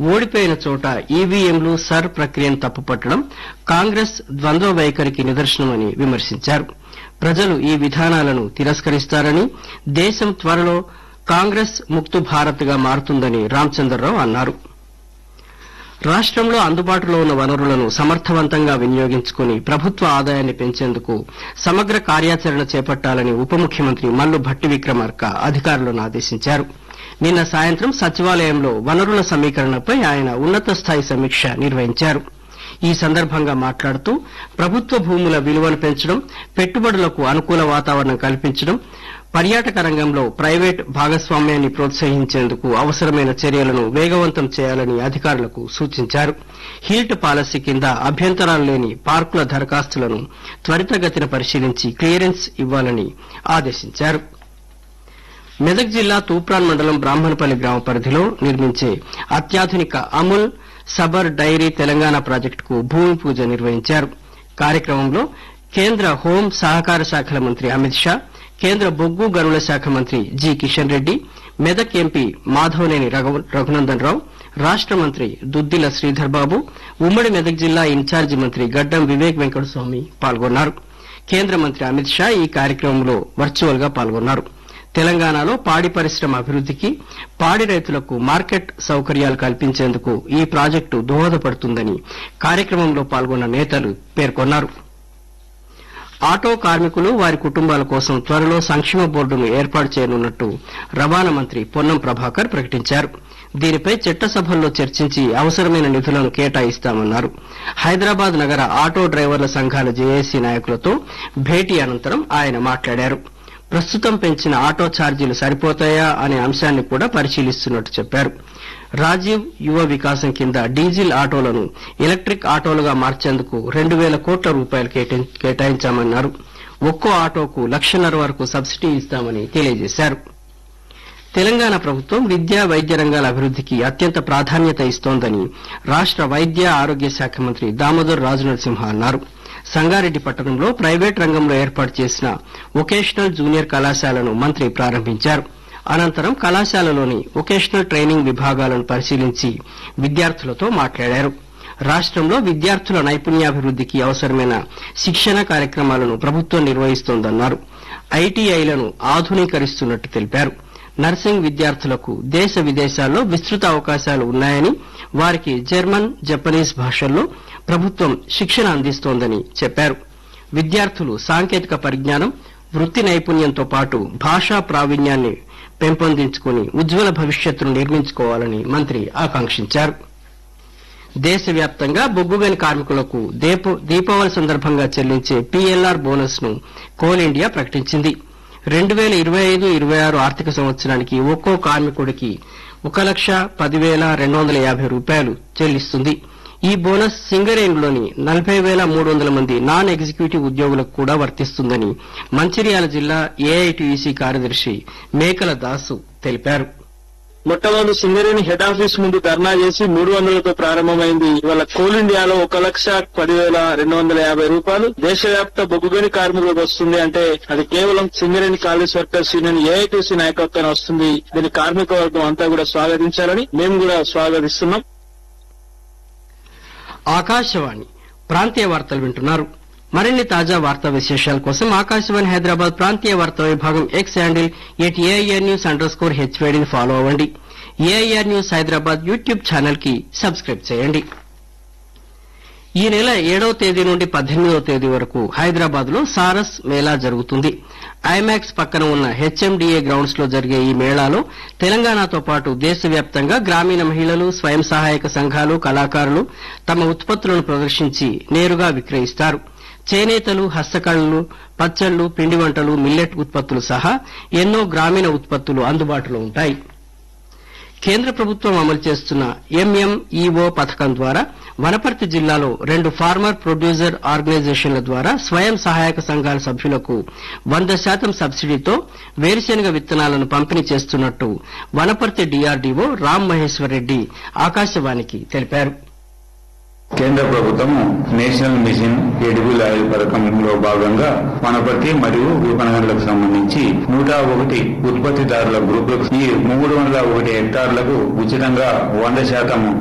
ఓడిపోయిన చోట ఈవీఎంలు సర్ ప్రక్రియను తప్పుపట్టడం కాంగ్రెస్ ద్వంద్వ వైఖరికి నిదర్శనమని విమర్శించారు ప్రజలు ఈ విధానాలను తిరస్కరిస్తారని దేశం త్వరలో కాంగ్రెస్ ముక్తు భారత్ గా మారుతుందని రామచంద్రరావు అన్నారు రాష్ట్రంలో అందుబాటులో ఉన్న వనరులను సమర్థవంతంగా వినియోగించుకుని ప్రభుత్వ ఆదాయాన్ని పెంచేందుకు సమగ్ర కార్యాచరణ చేపట్టాలని ఉప ముఖ్యమంత్రి మల్లు భట్టి విక్రమార్క అధికారులను ఆదేశించారు నిన్న సాయంత్రం సచివాలయంలో వనరుల సమీకరణపై ఆయన ఉన్నత స్థాయి సమీక్ష నిర్వహించారు ఈ సందర్భంగా మాట్లాడుతూ ప్రభుత్వ భూముల విలువను పెంచడం పెట్టుబడులకు అనుకూల వాతావరణం కల్పించడం పర్యాటక రంగంలో ప్రైవేట్ భాగస్వామ్యాన్ని ప్రోత్సహించేందుకు అవసరమైన చర్యలను వేగవంతం చేయాలని అధికారులకు సూచించారు హీల్ట్ పాలసీ కింద అభ్యంతరాలు లేని పార్కుల దరఖాస్తులను త్వరితగతిన పరిశీలించి క్లియరెన్స్ ఇవ్వాలని ఆదేశించారు మెదక్ జిల్లా తూప్రాన్ మండలం బ్రాహ్మణపల్లి గ్రామ పరిధిలో నిర్మించే అత్యాధునిక అముల్ సబర్ డైరీ తెలంగాణ ప్రాజెక్టుకు భూమి పూజ నిర్వహించారు కార్యక్రమంలో కేంద్ర హోం సహకార శాఖల మంత్రి అమిత్ షా కేంద్ర బొగ్గు గనుల శాఖ మంత్రి జి కిషన్ రెడ్డి మెదక్ ఎంపీ మాధవనేని రఘు- రఘునందన్ రావు రాష్ట మంత్రి దుద్దిల శ్రీధర్ బాబు ఉమ్మడి మెదక్ జిల్లా ఇన్ఛార్జి మంత్రి గడ్డం వివేక్ వెంకటస్వామి పాల్గొన్నారు కేంద్ర మంత్రి అమిత్ షా ఈ కార్యక్రమంలో వర్చువల్ గా పాల్గొన్నారు తెలంగాణలో పాడి పరిశ్రమ అభివృద్దికి పాడి రైతులకు మార్కెట్ సౌకర్యాలు కల్పించేందుకు ఈ ప్రాజెక్టు దోహదపడుతుందని కార్యక్రమంలో పాల్గొన్న నేతలు పేర్కొన్నారు ఆటో కార్మికులు వారి కుటుంబాల కోసం త్వరలో సంక్షేమ బోర్డును ఏర్పాటు చేయనున్నట్టు రవాణా మంత్రి పొన్నం ప్రభాకర్ ప్రకటించారు దీనిపై చట్టసభల్లో చర్చించి అవసరమైన నిధులను కేటాయిస్తామన్నారు హైదరాబాద్ నగర ఆటో డ్రైవర్ల సంఘాల జేఏసీ నాయకులతో భేటీ అనంతరం ఆయన మాట్లాడారు ప్రస్తుతం పెంచిన ఆటో ఛార్జీలు సరిపోతాయా అనే అంశాన్ని కూడా పరిశీలిస్తున్నట్టు చెప్పారు రాజీవ్ యువ వికాసం కింద డీజిల్ ఆటోలను ఎలక్ట్రిక్ ఆటోలుగా మార్చేందుకు రెండు వేల కోట్ల రూపాయలు కేటాయి- కేటాయించామన్నారు ఒక్కో ఆటోకు లక్షన్నర వరకు సబ్సిడీ ఇస్తామని తెలియజేశారు తెలంగాణ ప్రభుత్వం విద్యా వైద్య రంగాల అభివృద్దికి అత్యంత ప్రాధాన్యత ఇస్తోందని రాష్ట వైద్య ఆరోగ్య శాఖ మంత్రి దామోదర్ రాజనరసింహ అన్నారు సంగారెడ్డి పట్టణంలో ప్రైవేట్ రంగంలో ఏర్పాటు చేసిన వొకేషనల్ జూనియర్ కళాశాలను మంత్రి ప్రారంభించారు అనంతరం కళాశాలలోని వొకేషనల్ ట్రైనింగ్ విభాగాలను పరిశీలించి విద్యార్థులతో మాట్లాడారు రాష్ట్రంలో విద్యార్థుల నైపుణ్యాభివృద్దికి అవసరమైన శిక్షణ కార్యక్రమాలను ప్రభుత్వం నిర్వహిస్తోందన్నారు ఐటీఐలను ఆధునీకరిస్తున్నట్టు తెలిపారు నర్సింగ్ విద్యార్థులకు దేశ విదేశాల్లో విస్తృత అవకాశాలు ఉన్నాయని వారికి జర్మన్ జపనీస్ భాషల్లో ప్రభుత్వం శిక్షణ అందిస్తోందని చెప్పారు విద్యార్థులు సాంకేతిక పరిజ్ఞానం వృత్తి నైపుణ్యంతో పాటు భాషా ప్రావీణ్యాన్ని పెంపొందించుకుని ఉజ్వల భవిష్యత్తును నిర్మించుకోవాలని మంత్రి ఆకాంక్షించారు దేశవ్యాప్తంగా బొగ్గుగని కార్మికులకు దీప- దీపావళి సందర్భంగా చెల్లించే పీఎల్ఆర్ బోనస్ ను కోల్ ఇండియా ప్రకటించింది రెండు వేల ఇరవై ఐదు ఇరవై ఆరు ఆర్థిక సంవత్సరానికి ఒక్కో కార్మికుడికి ఒక లక్ష పదివేల రెండు వందల యాభై రూపాయలు చెల్లిస్తుంది ఈ బోనస్ సింగరేణిలోని నలభై వేల మూడు వందల మంది నాన్ ఎగ్జిక్యూటివ్ ఉద్యోగులకు కూడా వర్తిస్తుందని మంచిర్యాల జిల్లా ఏఐటీయూసీ కార్యదర్శి మేకల దాసు తెలిపారు మొట్టమొదటి సింగరేణి హెడ్ ఆఫీస్ ముందు ధర్నా చేసి మూడు వందలతో ప్రారంభమైంది ఇవాళ కోల్ ఇండియాలో ఒక లక్ష పదివేల రెండు వందల యాభై రూపాయలు దేశవ్యాప్త బొగ్గుగని కార్మికులకు వస్తుంది అంటే అది కేవలం Singareni college workers union AITC నాయకత్వాన్ని వస్తుంది దీని కార్మిక వర్గం అంతా కూడా స్వాగతించాలని మేము కూడా స్వాగతిస్తున్నాం ఆకాశవాణి ప్రాంతీయ వార్తలు వింటున్నారు మరిన్ని తాజా వార్తా విశేషాల కోసం ఆకాశవాణి హైదరాబాద్ ప్రాంతీయ వార్తా విభాగం X handle at AIR news under score హెచ్వైడిని ఫాలో అవ్వండి AIR news Hyderabad YouTube channel కి సబ్స్క్రైబ్ చేయండి ఈ నెల ఏడవ తేదీ నుండి పద్దెనిమిదవ తేదీ వరకు హైదరాబాద్ లో సారస్ మేళా జరుగుతుంది ఐమాక్స్ పక్కన ఉన్న హెచ్ఎండిఏ గ్రౌండ్స్ లో జరిగే ఈ మేళాలో తెలంగాణతో పాటు దేశవ్యాప్తంగా గ్రామీణ మహిళలు స్వయం సహాయక సంఘాలు కళాకారులు తమ ఉత్పత్తులను ప్రదర్శించి నేరుగా విక్రయిస్తారు చేనేతలు హస్తకళలు పచ్చళ్లు పిండి వంటలు మిల్లెట్ ఉత్పత్తులు సహా ఎన్నో గ్రామీణ ఉత్పత్తులు అందుబాటులో ఉంటాయి కేంద్ర ప్రభుత్వం అమలు చేస్తున్న ఎంఎంఈఓ పథకం ద్వారా వనపర్తి జిల్లాలో రెండు ఫార్మర్ ప్రొడ్యూసర్ ఆర్గనైజేషన్ల ద్వారా స్వయం సహాయక సంఘాల సభ్యులకు వంద శాతం సబ్సిడీతో వేరుశెనగ విత్తనాలను పంపిణీ చేస్తున్నట్టు వనపర్తి డీఆర్డీఓ రామ్ మహేశ్వర్ రెడ్డి ఆకాశవాణికి తెలిపారు కేంద్ర ప్రభుత్వం నేషనల్ మిషన్ ఎడిబుల్ ఆయిల్ పథకంలో భాగంగా వనపర్తి మరియు విపణనలకు సంబంధించి నూట ఒకటి ఉత్పత్తిదారుల గ్రూపులకు ఈ మూడు వందల ఒకటి హెక్టార్లకు ఉచితంగా వంద శాతం